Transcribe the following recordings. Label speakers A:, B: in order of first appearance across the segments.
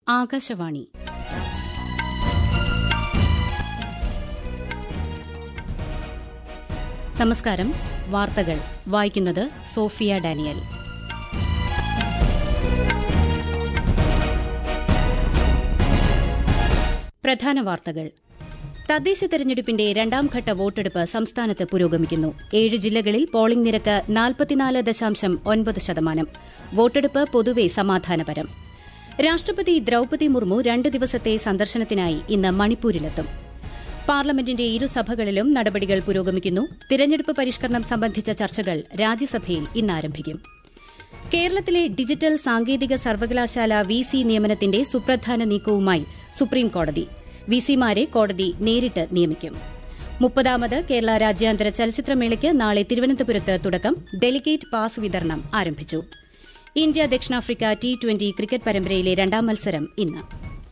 A: ആകാശവാണി നമസ്കാരം വാർത്തകൾ വായിക്കുന്നത് സോഫിയ ഡാനിയൽ പ്രധാന വാർത്തകൾ തദ്ദേശ തെരഞ്ഞെടുപ്പിന്റെ രണ്ടാംഘട്ട വോട്ടെടുപ്പ് സംസ്ഥാനത്ത് പുരോഗമിക്കുന്നു ഏഴ് ജില്ലകളിൽ പോളിംഗ് നിരക്ക് നാൽപ്പത്തിനാല് ദശാംശം ഒൻപത് ശതമാനം വോട്ടെടുപ്പ് പൊതുവെ സമാധാനപരം രാഷ്ട്രപതി ദ്രൌപതി മുർമു രണ്ട് ദിവസത്തെ സന്ദർശനത്തിനായി ഇന്ന് മണിപ്പൂരിലെത്തും പാർലമെന്റിന്റെ ഇരുസഭകളിലും നടപടികൾ പുരോഗമിക്കുന്നു തിരഞ്ഞെടുപ്പ് പരിഷ്കരണം സംബന്ധിച്ച ചർച്ചകൾ രാജ്യസഭയിൽ ഇന്ന് ആരംഭിക്കും കേരളത്തിലെ ഡിജിറ്റൽ സാങ്കേതിക സർവകലാശാല വി സി നിയമനത്തിന്റെ സുപ്രധാന നീക്കവുമായി സുപ്രീംകോടതി വിസിമാരെ കോടതി നേരിട്ട് നിയമിക്കും മുപ്പതാമത് കേരള രാജ്യാന്തര ചലച്ചിത്രമേളയ്ക്ക് നാളെ തിരുവനന്തപുരത്ത് തുടക്കം ഡെലിഗേറ്റ് പാസ് വിതരണം ആരംഭിച്ചു ഇന്ത്യ ദക്ഷിണാഫ്രിക്ക ടി ട്വന്റി ക്രിക്കറ്റ് പരമ്പരയിലെ രണ്ടാം മത്സരം ഇന്ന്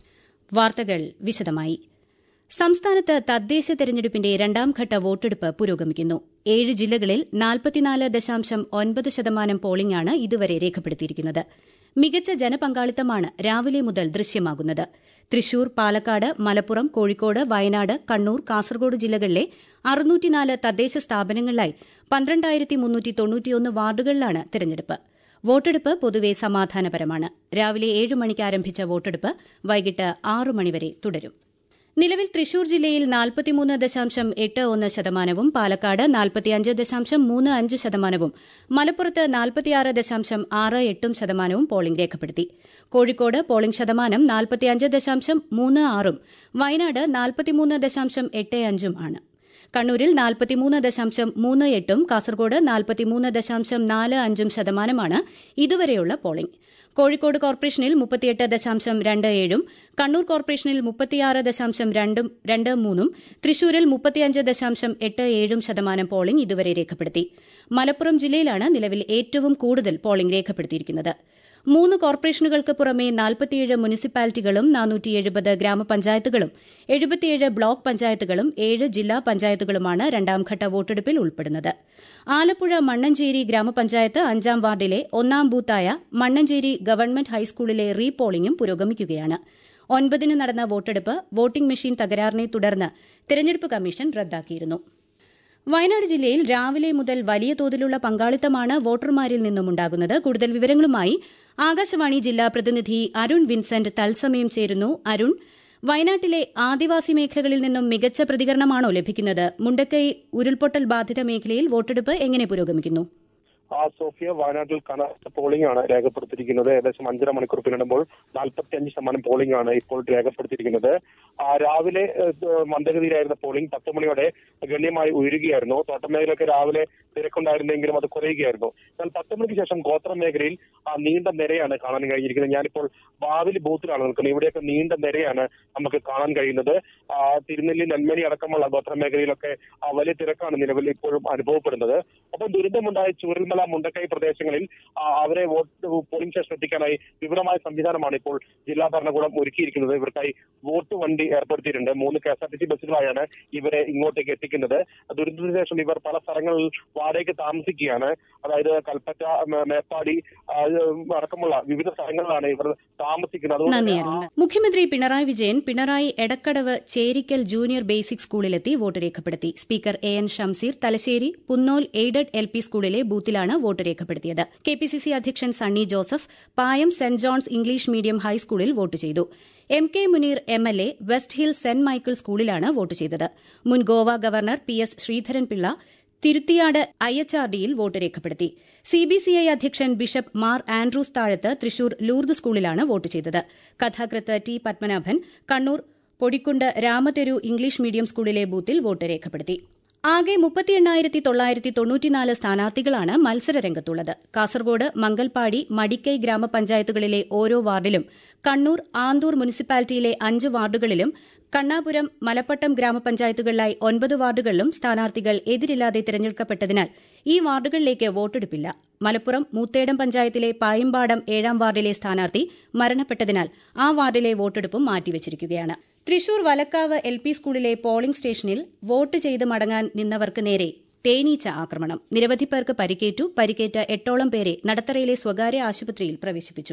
A: വാർത്തകൾ വിശദമായി സംസ്ഥാനത്ത് തദ്ദേശ തെരഞ്ഞെടുപ്പിന്റെ രണ്ടാംഘട്ട വോട്ടെടുപ്പ് പുരോഗമിക്കുന്നു ഏഴ് ജില്ലകളിൽ നാൽപ്പത്തിനാല് ദശാംശം ഒൻപത് ശതമാനം പോളിംഗാണ് ഇതുവരെ രേഖപ്പെടുത്തിയിരിക്കുന്നത് മികച്ച ജനപങ്കാളിത്തമാണ് രാവിലെ മുതൽ ദൃശ്യമാകുന്നത് തൃശൂർ പാലക്കാട് മലപ്പുറം കോഴിക്കോട് വയനാട് കണ്ണൂർ കാസർഗോഡ് ജില്ലകളിലെ അറുന്നൂറ്റിനാല് തദ്ദേശ സ്ഥാപനങ്ങളിലായി പന്ത്രണ്ടായിരത്തി മുന്നൂറ്റി തൊണ്ണൂറ്റിയൊന്ന് വാർഡുകളിലാണ് തെരഞ്ഞെടുപ്പ് വോട്ടെടുപ്പ് പൊതുവെ സമാധാനപരമാണ് രാവിലെ ഏഴ് മണിക്ക് ആരംഭിച്ച വോട്ടെടുപ്പ് വൈകിട്ട് ആറു മണിവരെ തുടരും നിലവിൽ തൃശൂർ ജില്ലയിൽ നാൽപ്പത്തിമൂന്ന് ദശാംശം എട്ട് ഒന്ന് ശതമാനവും പാലക്കാട് നാൽപ്പത്തിയഞ്ച് ദശാംശം മൂന്ന് അഞ്ച് ശതമാനവും മലപ്പുറത്ത് നാൽപ്പത്തിയാറ് ദശാംശം ആറ് എട്ടും ശതമാനവും പോളിംഗ് രേഖപ്പെടുത്തി കോഴിക്കോട് പോളിംഗ് ശതമാനം നാൽപ്പത്തിയഞ്ച് ദശാംശം മൂന്ന് ആറും വയനാട് നാൽപ്പത്തിമൂന്ന് ദശാംശം എട്ട് അഞ്ചും ആണ് കണ്ണൂരിൽ നാൽപ്പത്തിമൂന്ന് ദശാംശം മൂന്ന് എട്ടും കാസർഗോഡ് നാൽപ്പത്തിമൂന്ന് ദശാംശം നാല് അഞ്ചും ശതമാനമാണ് ഇതുവരെയുള്ള പോളിംഗ് കോഴിക്കോട് കോർപ്പറേഷനിൽ മുപ്പത്തിയെട്ട് ദശാംശം രണ്ട് ഏഴും കണ്ണൂർ കോർപ്പറേഷനിൽ മുപ്പത്തിയാറ് ദശാംശം രണ്ടും രണ്ട് മൂന്നും തൃശൂരിൽ മുപ്പത്തിയഞ്ച് ദശാംശം എട്ട് ഏഴും ശതമാനം പോളിംഗ് ഇതുവരെ രേഖപ്പെടുത്തി മലപ്പുറം ജില്ലയിലാണ് നിലവിൽ ഏറ്റവും കൂടുതൽ പോളിംഗ് രേഖപ്പെടുത്തിയിരിക്കുന്നത് മൂന്ന് കോർപ്പറേഷനുകൾക്ക് പുറമെ നാൽപ്പത്തിയേഴ് മുനിസിപ്പാലിറ്റികളും നാനൂറ്റി എഴുപത് ഗ്രാമപഞ്ചായത്തുകളും എഴുപത്തിയേഴ് ബ്ലോക്ക് പഞ്ചായത്തുകളും ഏഴ് ജില്ലാ പഞ്ചായത്തുകളുമാണ് രണ്ടാംഘട്ട വോട്ടെടുപ്പിൽ ഉൾപ്പെടുന്നത് ആലപ്പുഴ മണ്ണഞ്ചേരി ഗ്രാമപഞ്ചായത്ത് അഞ്ചാം വാർഡിലെ ഒന്നാം ബൂത്തായ മണ്ണഞ്ചേരി ഗവൺമെന്റ് ഹൈസ്കൂളിലെ റീ പോളിംഗും പുരോഗമിക്കുകയാണ് ഒൻപതിന് നടന്ന വോട്ടെടുപ്പ് വോട്ടിംഗ് മെഷീൻ തകരാറിനെ തുടർന്ന് തെരഞ്ഞെടുപ്പ് കമ്മീഷൻ റദ്ദാക്കിയിരുന്നു വയനാട് ജില്ലയിൽ രാവിലെ മുതൽ വലിയ തോതിലുള്ള പങ്കാളിത്തമാണ് വോട്ടർമാരിൽ നിന്നുമുണ്ടാകുന്നത് കൂടുതൽ വിവരങ്ങളുമായി ആകാശവാണി ജില്ലാ പ്രതിനിധി അരുൺ വിൻസെന്റ് തത്സമയം ചേരുന്നു അരുൺ വയനാട്ടിലെ ആദിവാസി മേഖലകളിൽ നിന്നും മികച്ച പ്രതികരണമാണോ ലഭിക്കുന്നത് മുണ്ടക്കൈ ഉരുൾപൊട്ടൽ ബാധിത മേഖലയിൽ വോട്ടെടുപ്പ് എങ്ങനെ പുരോഗമിക്കുന്നു
B: ആ സോഫിയ വയനാട്ടിൽ കനത്ത പോളിംഗ് ആണ് രേഖപ്പെടുത്തിയിരിക്കുന്നത് ഏകദേശം അഞ്ചര മണിക്കൂർ പിന്നിടുമ്പോൾ നാൽപ്പത്തി അഞ്ച് ശതമാനം പോളിംഗ് ആണ് ഇപ്പോൾ രേഖപ്പെടുത്തിയിരിക്കുന്നത് രാവിലെ മന്ദഗതിയിലായിരുന്ന പോളിംഗ് പത്ത് മണിയോടെ ഗണ്യമായി ഉയരുകയായിരുന്നു തോട്ടം മേഖലയൊക്കെ രാവിലെ തിരക്കുണ്ടായിരുന്നെങ്കിലും അത് കുറയുകയായിരുന്നു എന്നാൽ പത്ത് മണിക്ക് ശേഷം ഗോത്ര മേഖലയിൽ ആ നീണ്ട നിരയാണ് കാണാൻ കഴിഞ്ഞിരിക്കുന്നത് ഞാനിപ്പോൾ ബാവിലി ബൂത്തിലാണ് നിൽക്കുന്നത് ഇവിടെയൊക്കെ നീണ്ട നിരയാണ് നമുക്ക് കാണാൻ കഴിയുന്നത് തിരുനെല്ലി നെന്മണി അടക്കമുള്ള ഗോത്ര മേഖലയിലൊക്കെ വലിയ തിരക്കാണ് നിലവിൽ ഇപ്പോഴും അനുഭവപ്പെടുന്നത് ഒപ്പം ദുരന്തമുണ്ടായ ചൂരൽമല മുണ്ടക്കൈ പ്രദേശങ്ങളിൽ അവരെ വോട്ട് പോളിംഗ് സ്റ്റേഷൻ എത്തിക്കാനായി വിപുലമായ സംവിധാനമാണ് ഇപ്പോൾ ജില്ലാ ഭരണകൂടം ഒരുക്കിയിരിക്കുന്നത് ഇവർക്കായി വോട്ട് വണ്ടി ഏർപ്പെടുത്തിയിട്ടുണ്ട് മൂന്ന് K S R T C ബസ്സുകളായാണ് ഇവരെ ഇങ്ങോട്ടേക്ക് എത്തിക്കുന്നത് ദുരന്തത്തിന് ശേഷം ഇവർ പല സ്ഥലങ്ങളിൽ വാടകയ്ക്ക് താമസിക്കുകയാണ് അതായത് കൽപ്പറ്റ മേപ്പാടി അടക്കമുള്ള വിവിധ സ്ഥലങ്ങളിലാണ് ഇവർ താമസിക്കുന്നത്
A: മുഖ്യമന്ത്രി പിണറായി വിജയൻ പിണറായി എടക്കടവ് ചേരിക്കൽ ജൂനിയർ ബേസിക് സ്കൂളിലെത്തി വോട്ട് രേഖപ്പെടുത്തി speaker A N Shamseer Thalassery Punnol aided L P സ്കൂളിലെ ബൂത്തിലാണ് വോട്ട് രേഖപ്പെടുത്തിയത് കെ പി സി സി അധ്യക്ഷൻ Sunny Joseph Payam Saint John's English medium ഹൈസ്കൂളിൽ വോട്ട് ചെയ്തു M K Muneer M L A West Hill Saint Michael സ്കൂളിലാണ് വോട്ട് ചെയ്തത് മുൻ Goa governor P S Sreedharanpillai Thiruthiyad I H R ഡിയിൽ വോട്ട് രേഖപ്പെടുത്തി സി ബി സി ഐ അധ്യക്ഷൻ bishop Mar Andrews Thazhath Thrissur Lourdes സ്കൂളിലാണ് vote ചെയ്തത് കഥാകൃത്ത് T Padmanabhan Kannur Podikkundu Ramatheru English medium സ്കൂളിലെ ബൂത്തിൽ വോട്ട് രേഖപ്പെടുത്തി ആകെ മുപ്പത്തി എണ്ണായിരത്തി തൊള്ളായിരത്തി തൊണ്ണൂറ്റിനാല് സ്ഥാനാർത്ഥികളാണ് മത്സരരംഗത്തുള്ളത് കാസർഗോഡ് മംഗൽപാടി മടിക്കൈ ഗ്രാമപഞ്ചായത്തുകളിലെ ഓരോ വാർഡിലും കണ്ണൂർ ആന്തൂർ മുനിസിപ്പാലിറ്റിയിലെ അഞ്ച് വാർഡുകളിലും കണ്ണാപുരം മലപ്പട്ടം ഗ്രാമപഞ്ചായത്തുകളിലായി ഒൻപത് വാർഡുകളിലും സ്ഥാനാർത്ഥികൾ എതിരില്ലാതെ തിരഞ്ഞെടുക്കപ്പെട്ടതിനാൽ ഈ വാർഡുകളിലേക്ക് വോട്ടെടുപ്പില്ല മലപ്പുറം മൂത്തേടം പഞ്ചായത്തിലെ പായമ്പാടം ഏഴാം വാർഡിലെ സ്ഥാനാർത്ഥി മരണപ്പെട്ടതിനാൽ ആ വാർഡിലെ വോട്ടെടുപ്പും മാറ്റിവച്ചിരിക്കുകയാണ് തൃശൂർ വലക്കാവ് എൽ പി സ്കൂളിലെ പോളിംഗ് സ്റ്റേഷനിൽ വോട്ട് ചെയ്ത് മടങ്ങാൻ നിന്നവർക്ക് നേരെ തേനീച്ച ആക്രമണം നിരവധി പേർക്ക് പരിക്കേറ്റു പരിക്കേറ്റ എട്ടോളം പേരെ നടത്തറയിലെ സ്വകാര്യ ആശുപത്രിയിൽ പ്രവേശിപ്പിച്ചു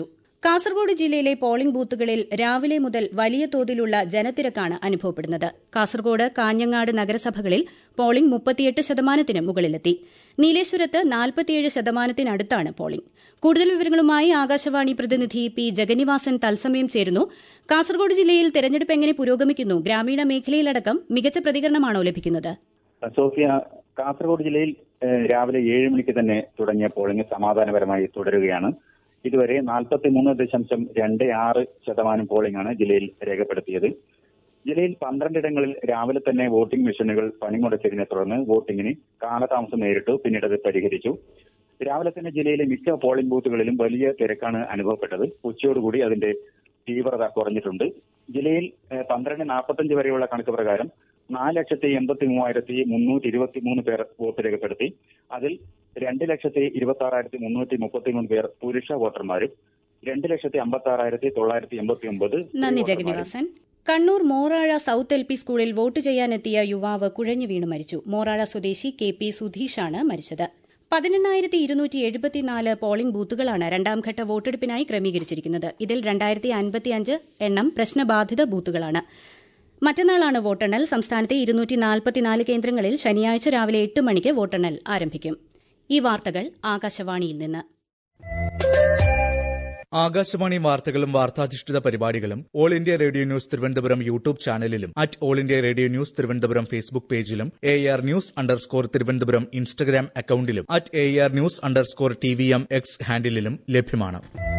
A: കാസർഗോഡ് ജില്ലയിലെ പോളിംഗ് ബൂത്തുകളിൽ രാവിലെ മുതൽ വലിയ തോതിലുള്ള ജനത്തിരക്കാണ് അനുഭവപ്പെടുന്നത് കാസർഗോഡ് കാഞ്ഞങ്ങാട് നഗരസഭകളിൽ പോളിംഗ് മുപ്പത്തിയെട്ട് ശതമാനത്തിന് മുകളിലെത്തി നീലേശ്വരത്ത് നാൽപ്പത്തിയേഴ് ശതമാനത്തിനടുത്താണ് പോളിംഗ് കൂടുതൽ വിവരങ്ങളുമായി ആകാശവാണി പ്രതിനിധി പി ജഗന്നിവാസൻ തത്സമയം ചേരുന്നു കാസർഗോഡ് ജില്ലയിൽ തെരഞ്ഞെടുപ്പ് എങ്ങനെ പുരോഗമിക്കുന്നു ഗ്രാമീണ മേഖലയിലടക്കം മികച്ച പ്രതികരണമാണോ ലഭിക്കുന്നത്
C: സോഫിയ കാസർഗോഡ് ജില്ലയിൽ രാവിലെ ഏഴ് മണിക്ക് തന്നെ തുടങ്ങിയ പോളിംഗ് സമാധാനപരമായി തുടരുകയാണ് ഇതുവരെ നാൽപ്പത്തി മൂന്ന് ദശാംശം രണ്ട് ആറ് ശതമാനം പോളിംഗ് ആണ് ജില്ലയിൽ രേഖപ്പെടുത്തിയത് ജില്ലയിൽ പന്ത്രണ്ടിടങ്ങളിൽ രാവിലെ തന്നെ വോട്ടിംഗ് മെഷീനുകൾ പണിമുടച്ചതിനെ തുടർന്ന് വോട്ടിംഗിന് കാലതാമസം നേരിട്ടു പിന്നീട് അത് പരിഹരിച്ചു രാവിലെ തന്നെ ജില്ലയിലെ മിക്ക പോളിംഗ് ബൂത്തുകളിലും വലിയ തിരക്കാണ് അനുഭവപ്പെട്ടത് ഉച്ചയോടുകൂടി അതിന്റെ തീവ്രത കുറഞ്ഞിട്ടുണ്ട് ജില്ലയിൽ പന്ത്രണ്ട് നാൽപ്പത്തഞ്ച് വരെയുള്ള കണക്ക് പ്രകാരം നാല് ലക്ഷത്തി എൺപത്തി മൂവായിരത്തി മുന്നൂറ്റി ഇരുപത്തി മൂന്ന് പേർ വോട്ട് രേഖപ്പെടുത്തി അതിൽ രണ്ട് ലക്ഷത്തി ഇരുപത്തി ആറായിരത്തി മുന്നൂറ്റി മുപ്പത്തി മൂന്ന് പേർ പുരുഷ വോട്ടർമാരും രണ്ട് ലക്ഷത്തി അമ്പത്തി ആറായിരത്തി തൊള്ളായിരത്തി എൺപത്തി ഒമ്പത്
A: നന്ദി Jagannivasan Kannur Morazha south L P സ്കൂളിൽ വോട്ട് ചെയ്യാനെത്തിയ യുവാവ് കുഴഞ്ഞു വീണു മരിച്ചു മോറാഴ സ്വദേശി കെ പി സുധീഷാണ് മരിച്ചത് പതിനെണ്ണായിരത്തി ഇരുന്നൂറ്റി എഴുപത്തിനാല് പോളിംഗ് ബൂത്തുകളാണ് രണ്ടാംഘട്ട വോട്ടെടുപ്പിനായി ക്രമീകരിച്ചിരിക്കുന്നത് ഇതിൽ രണ്ടായിരത്തി അൻപത്തിയഞ്ച് എണ്ണം പ്രശ്നബാധിത ബൂത്തുകളാണ് മറ്റന്നാളാണ് വോട്ടെണ്ണൽ സംസ്ഥാനത്തെ ഇരുന്നൂറ്റി നാൽപ്പത്തിനാല് കേന്ദ്രങ്ങളിൽ ശനിയാഴ്ച രാവിലെ എട്ട് മണിക്ക് വോട്ടെണ്ണൽ ആരംഭിക്കും ഈ വാർത്തകൾ ആകാശവാണിയിൽ നിന്ന്
D: ആകാശവാണി വാർത്തകളും വാർത്താധിഷ്ഠിത പരിപാടികളും all India radio news Thiruvananthapuram YouTube ചാനലിലും at all India radio news Thiruvananthapuram Facebook പേജിലും A R news underscore Thiruvananthapuram Instagram അക്കൌണ്ടിലും at A R news underscore T V M X ഹാൻഡിലും ലഭ്യമാണ്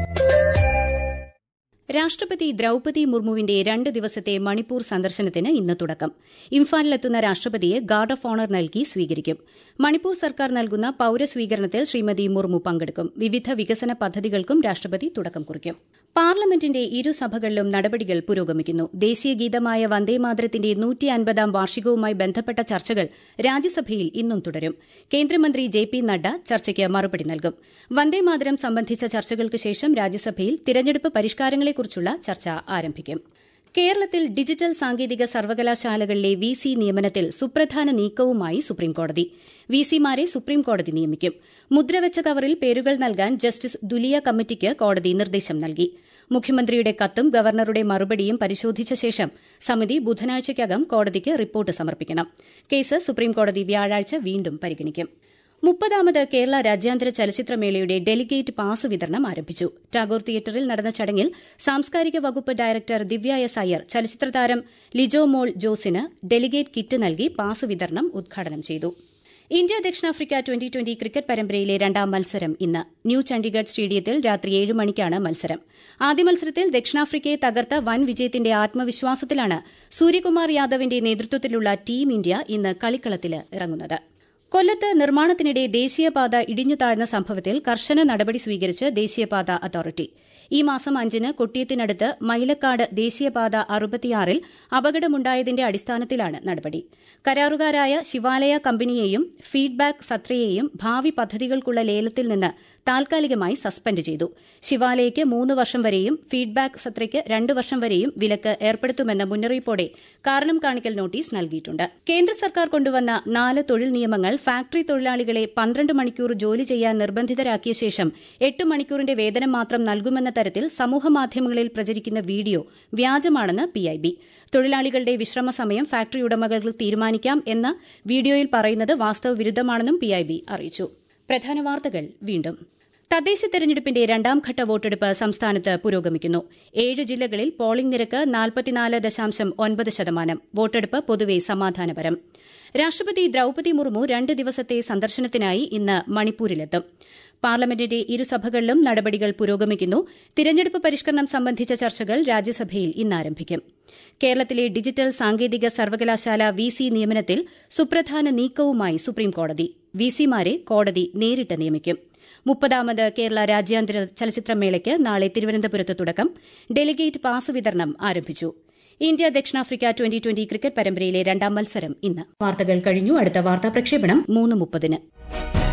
A: രാഷ്ട്രപതി ദ്രൌപതി മുർമുവിന്റെ രണ്ട് ദിവസത്തെ മണിപ്പൂർ സന്ദർശനത്തിന് ഇന്ന് തുടക്കം ഇംഫാലിലെത്തുന്ന രാഷ്ട്രപതിയെ ഗാർഡ് ഓഫ് ഓണർ നൽകി സ്വീകരിക്കും മണിപ്പൂർ സർക്കാർ നൽകുന്ന പൌരസ്വീകരണത്തിൽ ശ്രീമതി മുർമു പങ്കെടുക്കും വിവിധ വികസന പദ്ധതികൾക്കും രാഷ്ട്രപതി തുടക്കം കുറിക്കും പാർലമെന്റിന്റെ ഇരുസഭകളിലും നടപടികൾ പുരോഗമിക്കുന്നു ദേശീയ ഗീതമായ വന്ദേമാതരത്തിന്റെ നൂറ്റി അൻപതാം വാർഷികവുമായി ബന്ധപ്പെട്ട ചർച്ചകൾ രാജ്യസഭയിൽ ഇന്നും തുടരും കേന്ദ്രമന്ത്രി ജെ പി നഡ്ഡ ചർച്ചയ്ക്ക് മറുപടി നൽകും വന്ദേമാതരം സംബന്ധിച്ച ചർച്ചകൾക്ക് ശേഷം രാജ്യസഭയിൽ തിരഞ്ഞെടുപ്പ് പരിഷ്കാരങ്ങളെക്കുറിച്ചുള്ള ചർച്ച ആരംഭിക്കും കേരളത്തിൽ ഡിജിറ്റൽ സാങ്കേതിക സർവകലാശാലകളിലെ വി സി നിയമനത്തിൽ സുപ്രധാന നീക്കവുമായി സുപ്രീംകോടതി വി സിമാരെ സുപ്രീംകോടതി നിയമിക്കും മുദ്രവെച്ച കവറിൽ പേരുകൾ നൽകാൻ ജസ്റ്റിസ് ദുലിയ കമ്മിറ്റിക്ക് കോടതി നിർദ്ദേശം നൽകി മുഖ്യമന്ത്രിയുടെ കത്തും ഗവർണറുടെ മറുപടിയും പരിശോധിച്ച ശേഷം സമിതി ബുധനാഴ്ചയ്ക്കകം കോടതിക്ക് റിപ്പോർട്ട് സമർപ്പിക്കണം കേസ് സുപ്രീംകോടതി വ്യാഴാഴ്ച വീണ്ടും പരിഗണിക്കും മുപ്പതാമത് കേരള രാജ്യാന്തര ചലച്ചിത്രമേളയുടെ ഡെലിഗേറ്റ് പാസ് വിതരണം ആരംഭിച്ചു ടാഗോർ തിയേറ്ററിൽ നടന്ന ചടങ്ങിൽ സാംസ്കാരിക വകുപ്പ് ഡയറക്ടർ ദിവ്യ എസ് അയ്യർ ചലച്ചിത്ര താരം ലിജോ മോൾ ജോസിന് ഡെലിഗേറ്റ് കിറ്റ് നൽകി പാസ് വിതരണം ഉദ്ഘാടനം ചെയ്തു ഇന്ത്യ ദക്ഷിണാഫ്രിക്ക ട്വന്റി ട്വന്റി ക്രിക്കറ്റ് പരമ്പരയിലെ രണ്ടാം മത്സരം ഇന്ന് ന്യൂ ചണ്ഡീഗഡ് സ്റ്റേഡിയത്തിൽ രാത്രി ഏഴ് മണിക്കാണ് മത്സരം ആദ്യ മത്സരത്തിൽ ദക്ഷിണാഫ്രിക്കയെ തകർത്ത വൻ വിജയത്തിന്റെ ആത്മവിശ്വാസത്തിലാണ് സൂര്യകുമാർ യാദവിന്റെ നേതൃത്വത്തിലുള്ള ടീം ഇന്ത്യ ഇന്ന് കളിക്കളത്തിൽ ഇറങ്ങുന്നത് കൊല്ലത്ത് നിർമ്മാണത്തിനിടെ ദേശീയപാത ഇടിഞ്ഞു താഴ്ന്ന സംഭവത്തിൽ കർശന നടപടി സ്വീകരിച്ച് ദേശീയപാത അതോറിറ്റി ഈ മാസം അഞ്ചിന് കൊട്ടിയത്തിനടുത്ത് മൈലക്കാട് ദേശീയപാത അറുപത്തിയാറിൽ അപകടമുണ്ടായതിന്റെ അടിസ്ഥാനത്തിലാണ് നടപടി കരാറുകാരായ ശിവാലയ കമ്പനിയെയും ഫീഡ്ബാക്ക് സത്രയെയും ഭാവി പദ്ധതികൾക്കുള്ള ലേലത്തിൽ നിന്ന് താൽക്കാലികമായി സസ്പെൻഡ് ചെയ്തു ശിവാലയയ്ക്ക് മൂന്ന് വർഷം വരെയും ഫീഡ്ബാക്ക് സത്രയ്ക്ക് രണ്ട് വർഷം വരെയും വിലക്ക് ഏർപ്പെടുത്തുമെന്ന മുന്നറിയിപ്പോടെ കാരണം കാണിക്കൽ നോട്ടീസ് നൽകിയിട്ടുണ്ട് കേന്ദ്ര സർക്കാർ കൊണ്ടുവന്ന നാല് തൊഴിൽ നിയമങ്ങൾ ഫാക്ടറി തൊഴിലാളികളെ പന്ത്രണ്ട് മണിക്കൂർ ജോലി ചെയ്യാൻ നിർബന്ധിതരാക്കിയ ശേഷം എട്ട് മണിക്കൂറിന്റെ വേതനം മാത്രം നൽകുമെന്ന തരത്തിൽ സമൂഹമാധ്യമങ്ങളിൽ പ്രചരിക്കുന്ന വീഡിയോ വ്യാജമാണെന്ന് പിഐബി തൊഴിലാളികളുടെ വിശ്രമ സമയം ഫാക്ടറി ഉടമകൾക്ക് തീരുമാനിക്കാം എന്ന വീഡിയോയിൽ പറയുന്നത് വാസ്തവ വിരുദ്ധമാണെന്നും പിഐബി അറിയിച്ചു പ്രധാന വാർത്തകൾ വീണ്ടും തദ്ദേശ തെരഞ്ഞെടുപ്പിന്റെ രണ്ടാംഘട്ട വോട്ടെടുപ്പ് സംസ്ഥാനത്ത് പുരോഗമിക്കുന്നു ഏഴ് ജില്ലകളിൽ പോളിംഗ് നിരക്ക് നാൽപ്പത്തിനാല് ദശാംശം ഒൻപത് ശതമാനം വോട്ടെടുപ്പ് പൊതുവെ സമാധാനപരം രാഷ്ട്രപതി ദ്രൌപതി മുർമു രണ്ട് ദിവസത്തെ സന്ദർശനത്തിനായി ഇന്ന് മണിപ്പൂരിലെത്തും പാർലമെന്റിന്റെ ഇരുസഭകളിലും നടപടികൾ പുരോഗമിക്കുന്നു തിരഞ്ഞെടുപ്പ് പരിഷ്കരണം സംബന്ധിച്ച ചർച്ചകൾ രാജ്യസഭയിൽ ഇന്ന് ആരംഭിക്കും കേരളത്തിലെ ഡിജിറ്റൽ സാങ്കേതിക സർവകലാശാല വി സി നിയമനത്തിൽ സുപ്രധാന നീക്കവുമായി സുപ്രീംകോടതി വി സിമാരെ കോടതി നേരിട്ട് നിയമിക്കും മുപ്പതാമത് കേരള രാജ്യാന്തര ചലച്ചിത്രമേളയ്ക്ക് നാളെ തിരുവനന്തപുരത്ത് തുടക്കം ഡെലിഗേറ്റ് പാസ് വിതരണം ആരംഭിച്ചു ഇന്ത്യ ദക്ഷിണാഫ്രിക്ക ട്വന്റി ട്വന്റി ക്രിക്കറ്റ് പരമ്പരയിലെ രണ്ടാം മത്സരം ഇന്ന് വാർത്തകൾ കഴിഞ്ഞു അടുത്ത വാർത്താ പ്രക്ഷേപണം മൂന്ന് മുപ്പതിന്